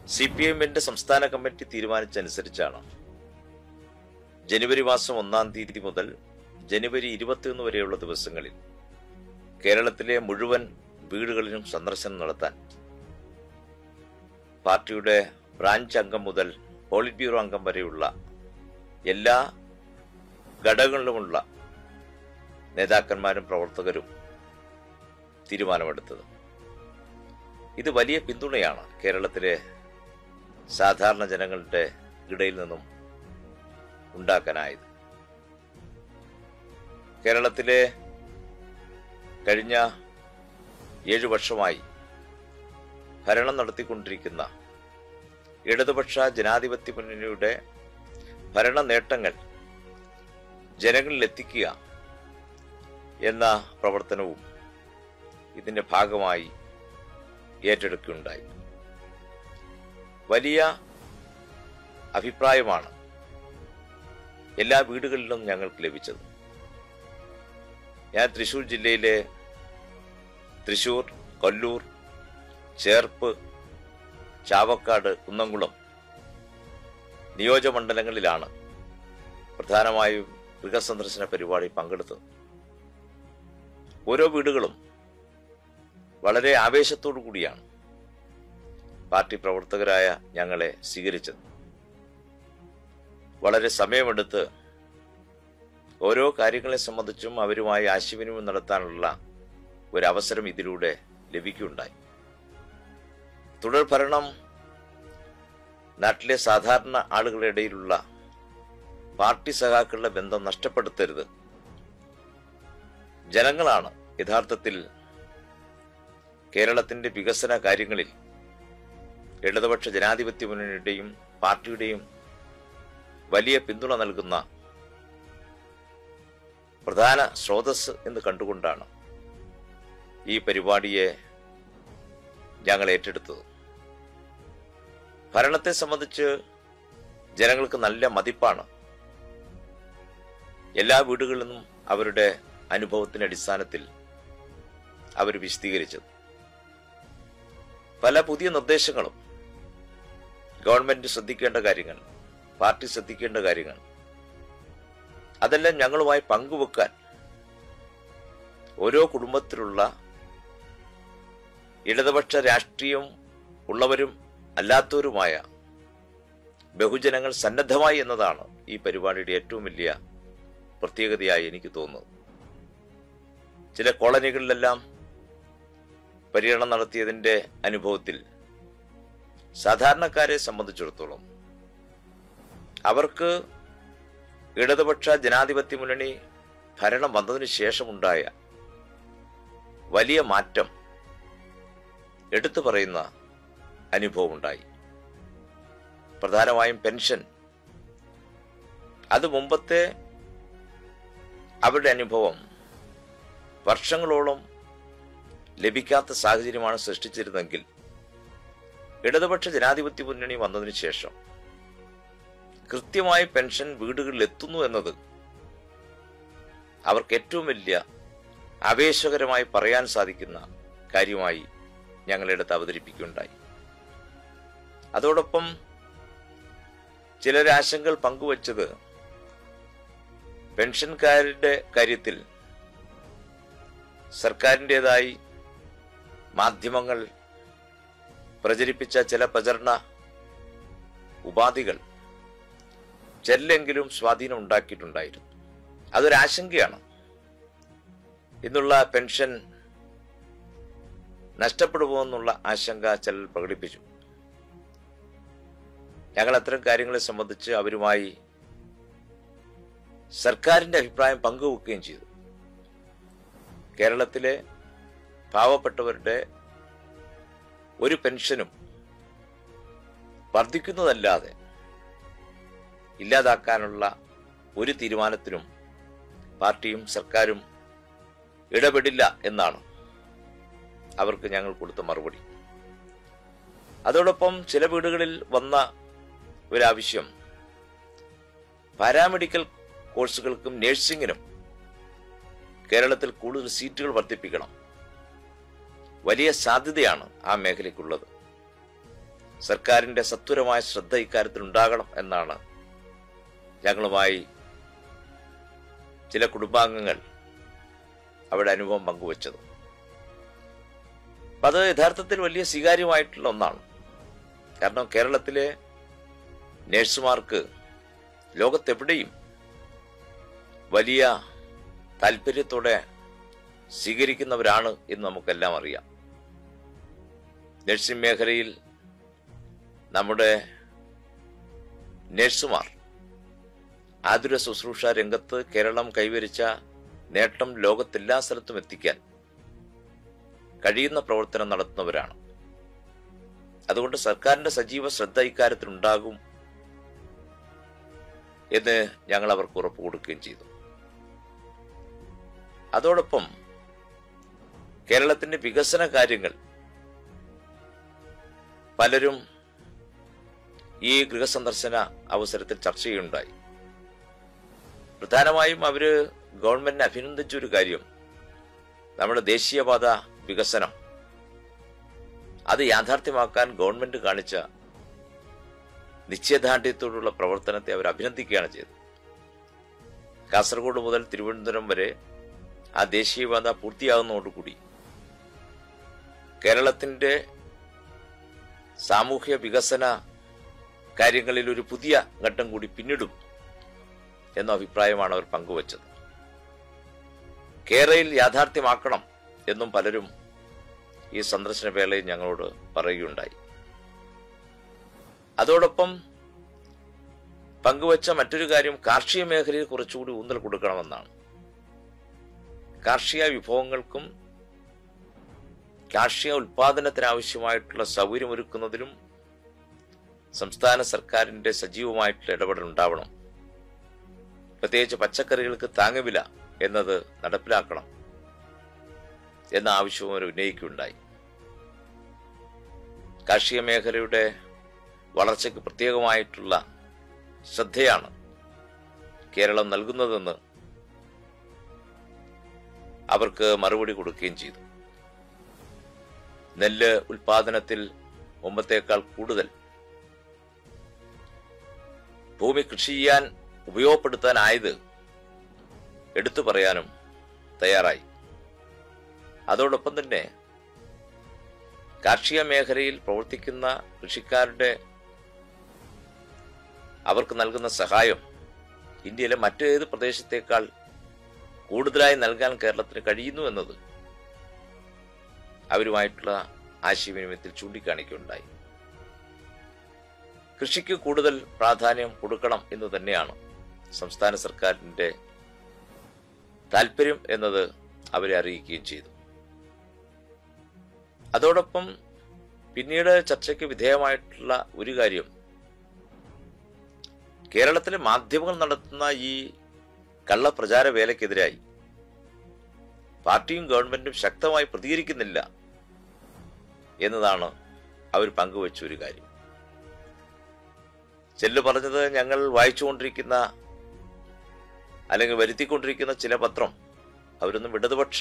C P എമ്മിന്റെ സംസ്ഥാന committee തീരുമാനിച്ചനുസരിച്ചാണ് ജനുവരി മാസം ഒന്നാം തീയതി മുതൽ ജനുവരി ഇരുപത്തിയൊന്ന് വരെയുള്ള ദിവസങ്ങളിൽ കേരളത്തിലെ മുഴുവൻ വീടുകളിലും സന്ദർശനം നടത്താൻ പാർട്ടിയുടെ ബ്രാഞ്ച് അംഗം മുതൽ പോളിറ്റ് ബ്യൂറോ അംഗം വരെയുള്ള എല്ലാ ഘടകങ്ങളിലുമുള്ള നേതാക്കന്മാരും പ്രവർത്തകരും തീരുമാനമെടുത്തത് ഇത് വലിയ പിന്തുണയാണ് കേരളത്തിലെ സാധാരണ ജനങ്ങളുടെ ഇടയിൽ നിന്നും ഉണ്ടാക്കാനായത് കേരളത്തിലെ കഴിഞ്ഞ ഏഴു വർഷമായി ഭരണം നടത്തിക്കൊണ്ടിരിക്കുന്ന ഇടതുപക്ഷ ജനാധിപത്യ മുന്നണിയുടെ ഭരണ നേട്ടങ്ങൾ ജനങ്ങളിൽ എത്തിക്കുക എന്ന പ്രവർത്തനവും ഇതിന്റെ ഭാഗമായി ഏറ്റെടുക്കുകയുണ്ടായി വലിയ അഭിപ്രായമാണ് എല്ലാ വീടുകളിലും ഞങ്ങൾക്ക് ലഭിച്ചത് ഞാൻ തൃശൂർ ജില്ലയിലെ തൃശൂർ കൊല്ലൂർ ചേർപ്പ് ചാവക്കാട് കുന്നംകുളം നിയോജമണ്ഡലങ്ങളിലാണ് പ്രധാനമായും ഗൃഹസന്ദർശന പരിപാടി പങ്കെടുത്തത് ഓരോ വീടുകളും വളരെ ആവേശത്തോടു കൂടിയാണ് പാർട്ടി പ്രവർത്തകരായ ഞങ്ങളെ സ്വീകരിച്ചത് വളരെ സമയമെടുത്ത് ഓരോ കാര്യങ്ങളെ സംബന്ധിച്ചും അവരുമായി ആശയവിനിമയം നടത്താനുള്ള ഒരു അവസരം ഇതിലൂടെ ലഭിക്കുകയുണ്ടായി തുടർ ഭരണം നാട്ടിലെ സാധാരണ ആളുകളുടെ ഇടയിലുള്ള പാർട്ടി സഖാക്കളുടെ ബന്ധം നഷ്ടപ്പെടുത്തരുത് ജനങ്ങളാണ് യഥാർത്ഥത്തിൽ കേരളത്തിന്റെ വികസന കാര്യങ്ങളിൽ ഇടതുപക്ഷ ജനാധിപത്യ മുന്നണിയുടെയും പാർട്ടിയുടെയും വലിയ പിന്തുണ നൽകുന്ന പ്രധാന സ്രോതസ് എന്ന് കണ്ടുകൊണ്ടാണ് ഈ പരിപാടിയെ ഞങ്ങൾ ഏറ്റെടുത്തത് ഭരണത്തെ സംബന്ധിച്ച് ജനങ്ങൾക്ക് നല്ല മതിപ്പാണ് എല്ലാ വീടുകളിൽ നിന്നും അവരുടെ അനുഭവത്തിന്റെ അടിസ്ഥാനത്തിൽ അവർ വിശദീകരിച്ചത് പല പുതിയ നിർദ്ദേശങ്ങളും ഗവൺമെന്റ് ശ്രദ്ധിക്കേണ്ട കാര്യങ്ങൾ പാർട്ടി ശ്രദ്ധിക്കേണ്ട കാര്യങ്ങൾ അതെല്ലാം ഞങ്ങളുമായി പങ്കുവെക്കാൻ ഓരോ കുടുംബത്തിലുള്ള ഇടതുപക്ഷ രാഷ്ട്രീയം ഉള്ളവരും അല്ലാത്തവരുമായ ബഹുജനങ്ങൾ സന്നദ്ധമായി എന്നതാണ് ഈ പരിപാടിയുടെ ഏറ്റവും വലിയ പ്രത്യേകതയായി എനിക്ക് തോന്നുന്നത് ചില കോളനികളിലെല്ലാം പര്യടനം നടത്തിയതിന്റെ അനുഭവത്തിൽ സാധാരണക്കാരെ സംബന്ധിച്ചിടത്തോളം അവർക്ക് ഇടതുപക്ഷ ജനാധിപത്യ മുന്നണി ഭരണം വന്നതിന് ശേഷമുണ്ടായ വലിയ മാറ്റം എടുത്തു പറയുന്ന അനുഭവമുണ്ടായി പ്രധാനമായും പെൻഷൻ അത് മുമ്പത്തെ അവരുടെ അനുഭവം വർഷങ്ങളോളം ലഭിക്കാത്ത സാഹചര്യമാണ് സൃഷ്ടിച്ചിരുന്നെങ്കിൽ ഇടതുപക്ഷ ജനാധിപത്യ മുന്നണി വന്നതിന് ശേഷം കൃത്യമായി പെൻഷൻ വീടുകളിൽ എത്തുന്നു എന്നത് അവർക്ക് ഏറ്റവും വലിയ ആവേശകരമായി പറയാൻ സാധിക്കുന്ന കാര്യമായി ഞങ്ങളെടുത്ത് അവതരിപ്പിക്കുകയുണ്ടായി അതോടൊപ്പം ചിലർ ആശങ്കകൾ പങ്കുവച്ചത് പെൻഷൻകാരുടെ കാര്യത്തിൽ സർക്കാരിൻ്റെതായി മാധ്യമങ്ങൾ പ്രചരിപ്പിച്ച ചില പ്രചരണ ഉപാധികൾ ചിലെങ്കിലും സ്വാധീനം ഉണ്ടാക്കിയിട്ടുണ്ടായിരുന്നു അതൊരാശങ്കയാണ് ഇന്നുള്ള പെൻഷൻ നഷ്ടപ്പെടുമോ എന്നുള്ള ആശങ്ക ചിലർ പ്രകടിപ്പിച്ചു ഞങ്ങൾ അത്തരം കാര്യങ്ങളെ സംബന്ധിച്ച് അവരുമായി സർക്കാരിന്റെ അഭിപ്രായം പങ്കുവെക്കുകയും ചെയ്തു കേരളത്തിലെ പാവപ്പെട്ടവരുടെ ഒരു പെൻഷനും വർദ്ധിക്കുന്നതല്ലാതെ ഇല്ലാതാക്കാനുള്ള ഒരു തീരുമാനത്തിനും പാർട്ടിയും സർക്കാരും ഇടപെടില്ല എന്നാണ് അവർക്ക് ഞങ്ങൾ കൊടുത്ത മറുപടി അതോടൊപ്പം ചില വീടുകളിൽ വന്ന ഒരാവശ്യം പാരാമെഡിക്കൽ കോഴ്സുകൾക്കും നഴ്സിംഗിനും കേരളത്തിൽ കൂടുതൽ സീറ്റുകൾ വർദ്ധിപ്പിക്കണം വലിയ സാധ്യതയാണ് ആ മേഖലയ്ക്കുള്ളത് സർക്കാരിന്റെ സത്വരമായ ശ്രദ്ധ ഇക്കാര്യത്തിൽ ഉണ്ടാകണം എന്നാണ് ഞങ്ങളുമായി ചില കുടുംബാംഗങ്ങൾ അവരുടെ അനുഭവം പങ്കുവച്ചത് അപ്പൊ അത് യഥാർത്ഥത്തിൽ വലിയ സ്വീകാര്യമായിട്ടുള്ള ഒന്നാണ് കാരണം കേരളത്തിലെ നഴ്സുമാർക്ക് ലോകത്തെവിടെയും വലിയ താല്പര്യത്തോടെ സ്വീകരിക്കുന്നവരാണ് എന്ന് നമുക്കെല്ലാം അറിയാം നഴ്സിംഗ് മേഖലയിൽ നമ്മുടെ നഴ്സുമാർ ആതുര ശുശ്രൂഷ രംഗത്ത് കേരളം കൈവരിച്ച നേട്ടം ലോകത്തെല്ലാ സ്ഥലത്തും എത്തിക്കാൻ കഴിയുന്ന പ്രവർത്തനം നടത്തുന്നവരാണ് അതുകൊണ്ട് സർക്കാരിന്റെ സജീവ ശ്രദ്ധ ഇക്കാര്യത്തിൽ ഉണ്ടാകും എന്ന് ഞങ്ങൾ അവർക്ക് ഉറപ്പ് കൊടുക്കുകയും ചെയ്തു അതോടൊപ്പം കേരളത്തിന്റെ വികസന കാര്യങ്ങൾ പലരും ഈ ഗൃഹസന്ദർശന അവസരത്തിൽ ചർച്ച ചെയ്യുണ്ടായി പ്രധാനമായും അവര് ഗവൺമെന്റിനെ അഭിനന്ദിച്ച ഒരു കാര്യം നമ്മുടെ ദേശീയപാത വികസനം അത് യാഥാർത്ഥ്യമാക്കാൻ ഗവൺമെന്റ് കാണിച്ച നിശ്ചയദാർഢ്യത്തോടുള്ള പ്രവർത്തനത്തെ അവർ അഭിനന്ദിക്കുകയാണ് ചെയ്തത് കാസർഗോഡ് മുതൽ തിരുവനന്തപുരം വരെ ആ ദേശീയപാത പൂർത്തിയാകുന്നതോടുകൂടി കേരളത്തിന്റെ സാമൂഹ്യ വികസന കാര്യങ്ങളിൽ ഒരു പുതിയ ഘട്ടം കൂടി പിന്നിടും എന്ന അഭിപ്രായമാണ് അവർ പങ്കുവച്ചത് കേരളയിൽ യാഥാർത്ഥ്യമാക്കണം എന്നും പലരും ഈ സന്ദർശന വേളയിൽ ഞങ്ങളോട് പറയുകയുണ്ടായി അതോടൊപ്പം പങ്കുവച്ച മറ്റൊരു കാര്യം കാർഷിക മേഖലയിൽ കുറച്ചുകൂടി ഊന്നൽ കൊടുക്കണമെന്നാണ് കാർഷിക വിഭവങ്ങൾക്കും കാർഷിക ഉൽപാദനത്തിന് ആവശ്യമായിട്ടുള്ള സൗകര്യമൊരുക്കുന്നതിലും സംസ്ഥാന സർക്കാരിന്റെ സജീവമായിട്ടുള്ള ഇടപെടൽ ഉണ്ടാവണം പ്രത്യേകിച്ച് പച്ചക്കറികൾക്ക് താങ്ങുവില എന്നത് നടപ്പിലാക്കണം എന്ന ആവശ്യവും അവർ ഉന്നയിക്കുകയുണ്ടായി കാർഷിക മേഖലയുടെ വളർച്ചയ്ക്ക് പ്രത്യേകമായിട്ടുള്ള ശ്രദ്ധയാണ് കേരളം നൽകുന്നതെന്ന് അവർക്ക് മറുപടി കൊടുക്കുകയും ചെയ്തു നെല്ല് ഉൽപാദനത്തിൽ മുമ്പത്തേക്കാൾ കൂടുതൽ ഭൂമി കൃഷി ചെയ്യാൻ ഉപയോഗപ്പെടുത്താനായത് എടുത്തു പറയാനും തയ്യാറായി അതോടൊപ്പം തന്നെ കാർഷിക മേഖലയിൽ പ്രവർത്തിക്കുന്ന കൃഷിക്കാരുടെ അവർക്ക് നൽകുന്ന സഹായം ഇന്ത്യയിലെ മറ്റേത് പ്രദേശത്തേക്കാൾ കൂടുതലായി നൽകാൻ കേരളത്തിന് കഴിയുന്നു എന്നത് അവരുമായിട്ടുള്ള ആശയവിനിമയത്തിൽ ചൂണ്ടിക്കാണിക്കുകയുണ്ടായി കൃഷിക്ക് കൂടുതൽ പ്രാധാന്യം കൊടുക്കണം എന്ന് തന്നെയാണ് സംസ്ഥാന സർക്കാരിന്റെ താല്പര്യം എന്നത് അവരെ അറിയിക്കുകയും ചെയ്തു അതോടൊപ്പം പിന്നീട് ചർച്ചയ്ക്ക് വിധേയമായിട്ടുള്ള ഒരു കാര്യം കേരളത്തിലെ മാധ്യമങ്ങൾ നടത്തുന്ന ഈ കള്ളപ്രചാര വേലയ്ക്കെതിരായി പാർട്ടിയും ഗവൺമെന്റും ശക്തമായി പ്രതികരിക്കുന്നില്ല എന്നതാണ് അവർ പങ്കുവച്ച ഒരു കാര്യം ചെല്ലു പറഞ്ഞത് ഞങ്ങൾ വായിച്ചുകൊണ്ടിരിക്കുന്ന അല്ലെങ്കിൽ വരുത്തിക്കൊണ്ടിരിക്കുന്ന ചില പത്രം അവരൊന്നും ഇടതുപക്ഷ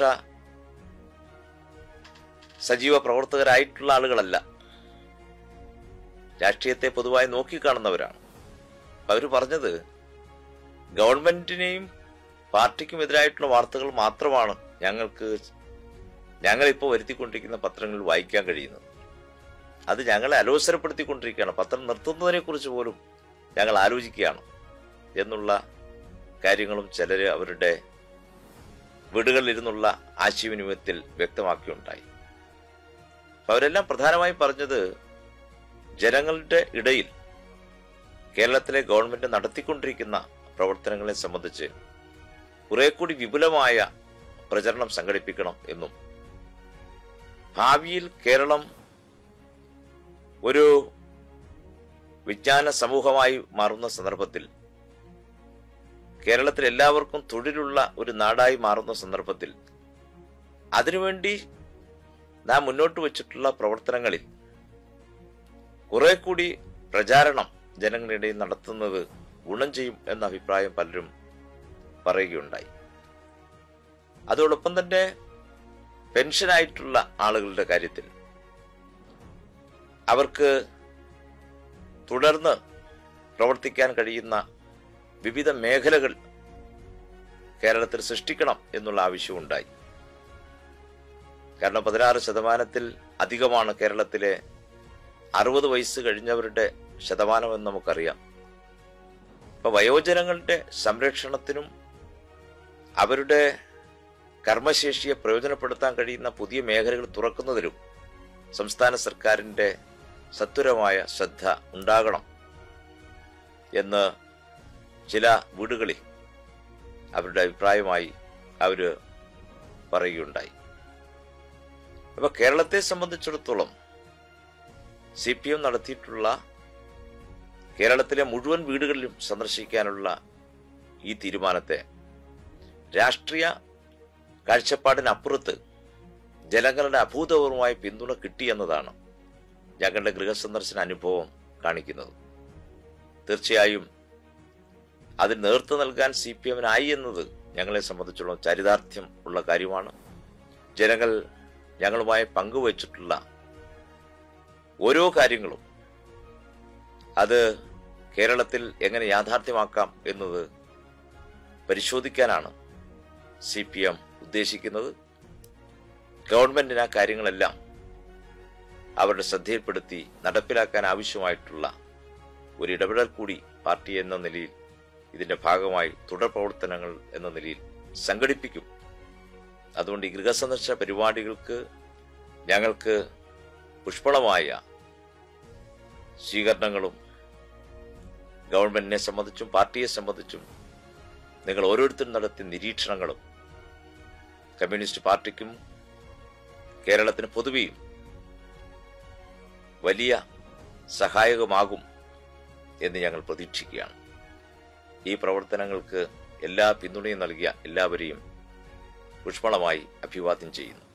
സജീവ പ്രവർത്തകരായിട്ടുള്ള ആളുകളല്ല രാഷ്ട്രീയത്തെ പൊതുവായി നോക്കിക്കാണുന്നവരാണ് അവർ പറഞ്ഞത് ഗവൺമെന്റിനെയും പാർട്ടിക്കും എതിരായിട്ടുള്ള വാർത്തകൾ മാത്രമാണ് ഞങ്ങൾക്ക് ഞങ്ങളിപ്പോൾ വരുത്തിക്കൊണ്ടിരിക്കുന്ന പത്രങ്ങളിൽ വായിക്കാൻ കഴിയുന്നത് അത് ഞങ്ങളെ അലോസരപ്പെടുത്തിക്കൊണ്ടിരിക്കുകയാണ് പത്രം നിർത്തുന്നതിനെ കുറിച്ച് പോലും ഞങ്ങൾ ആലോചിക്കുകയാണ് എന്നുള്ള കാര്യങ്ങളും ചിലര് അവരുടെ വീടുകളിലിരുന്നുള്ള ആശയവിനിമയത്തിൽ വ്യക്തമാക്കിയുണ്ടായി അപ്പൊ അവരെല്ലാം പ്രധാനമായും പറഞ്ഞത് ജനങ്ങളുടെ ഇടയിൽ കേരളത്തിലെ ഗവൺമെന്റ് നടത്തിക്കൊണ്ടിരിക്കുന്ന പ്രവർത്തനങ്ങളെ സംബന്ധിച്ച് കുറെ കൂടി വിപുലമായ പ്രചരണം സംഘടിപ്പിക്കണം എന്നും ഭാവിയിൽ കേരളം ഒരു വിജ്ഞാന സമൂഹമായി മാറുന്ന സന്ദർഭത്തിൽ കേരളത്തിൽ എല്ലാവർക്കും തൊഴിലുള്ള ഒരു നാടായി മാറുന്ന സന്ദർഭത്തിൽ അതിനുവേണ്ടി നാം മുന്നോട്ട് വച്ചിട്ടുള്ള പ്രവർത്തനങ്ങളിൽ കുറെ കൂടി പ്രചാരണം ജനങ്ങളുടെ നടത്തുന്നത് ഗുണം ചെയ്യും എന്ന അഭിപ്രായം പലരും പറയുകയുണ്ടായി അതോടൊപ്പം തന്നെ പെൻഷനായിട്ടുള്ള ആളുകളുടെ കാര്യത്തിൽ അവർക്ക് തുടർന്ന് പ്രവർത്തിക്കാൻ കഴിയുന്ന വിവിധ മേഖലകൾ കേരളത്തിൽ സൃഷ്ടിക്കണം എന്നുള്ള ആവശ്യമുണ്ടായി കാരണം പതിനാറ് ശതമാനത്തിൽ അധികമാണ് കേരളത്തിലെ അറുപത് വയസ്സ് കഴിഞ്ഞവരുടെ ശതമാനമെന്ന് നമുക്കറിയാം അപ്പൊ വയോജനങ്ങളുടെ സംരക്ഷണത്തിനും അവരുടെ കർമ്മശേഷിയെ പ്രയോജനപ്പെടുത്താൻ കഴിയുന്ന പുതിയ മേഖലകൾ തുറക്കുന്നതിലും സംസ്ഥാന സർക്കാരിന്റെ സത്വരമായ ശ്രദ്ധ ഉണ്ടാകണം എന്ന് ചില വീടുകളിൽ അവരുടെ അഭിപ്രായമായി അവര് പറയുകയുണ്ടായി അപ്പൊ കേരളത്തെ സംബന്ധിച്ചിടത്തോളം സി പി എം നടത്തിയിട്ടുള്ള കേരളത്തിലെ മുഴുവൻ വീടുകളിലും സന്ദർശിക്കാനുള്ള ഈ തീരുമാനത്തെ രാഷ്ട്രീയ കാഴ്ചപ്പാടിനപ്പുറത്ത് ജനങ്ങളുടെ അഭൂതപൂർവമായ പിന്തുണ കിട്ടിയെന്നതാണ് ഞങ്ങളുടെ ഗൃഹസന്ദർശന അനുഭവം കാണിക്കുന്നത് തീർച്ചയായും അതിന് നേതൃത്വം നൽകാൻ സി പി എമ്മിനായി എന്നത് ഞങ്ങളെ സംബന്ധിച്ചുള്ള ചരിതാർത്ഥ്യം ഉള്ള കാര്യമാണ് ജനങ്ങൾ ഞങ്ങളുമായി പങ്കുവച്ചിട്ടുള്ള ഓരോ കാര്യങ്ങളും അത് കേരളത്തിൽ എങ്ങനെ യാഥാർത്ഥ്യമാക്കാം എന്നത് പരിശോധിക്കാനാണ് സി പി എം ഉദ്ദേശിക്കുന്നത് ഗവൺമെന്റിന് ആ കാര്യങ്ങളെല്ലാം അവരുടെ ശ്രദ്ധയിൽപ്പെടുത്തി നടപ്പിലാക്കാൻ ആവശ്യമായിട്ടുള്ള ഒരു ഇടപെടൽ കൂടി പാർട്ടി എന്ന നിലയിൽ ഇതിന്റെ ഭാഗമായി തുടർ പ്രവർത്തനങ്ങൾ എന്ന നിലയിൽ സംഘടിപ്പിക്കും അതുകൊണ്ട് ഈ ഗൃഹസന്ദർശന പരിപാടികൾക്ക് ഞങ്ങൾക്ക് പുഷ്പളമായ സ്വീകരണങ്ങളും ഗവൺമെന്റിനെ സംബന്ധിച്ചും പാർട്ടിയെ സംബന്ധിച്ചും നിങ്ങൾ ഓരോരുത്തരും നടത്തിയ നിരീക്ഷണങ്ങളും കമ്മ്യൂണിസ്റ്റ് പാർട്ടിക്കും കേരളത്തിന് പൊതുവെയും വലിയ സഹായകമാകും എന്ന് ഞങ്ങൾ പ്രതീക്ഷിക്കുകയാണ് ഈ പ്രവർത്തനങ്ങൾക്ക് എല്ലാ പിന്തുണയും നൽകിയ എല്ലാവരെയും പുഷ്പളമായി അഭിവാദ്യം ചെയ്യുന്നു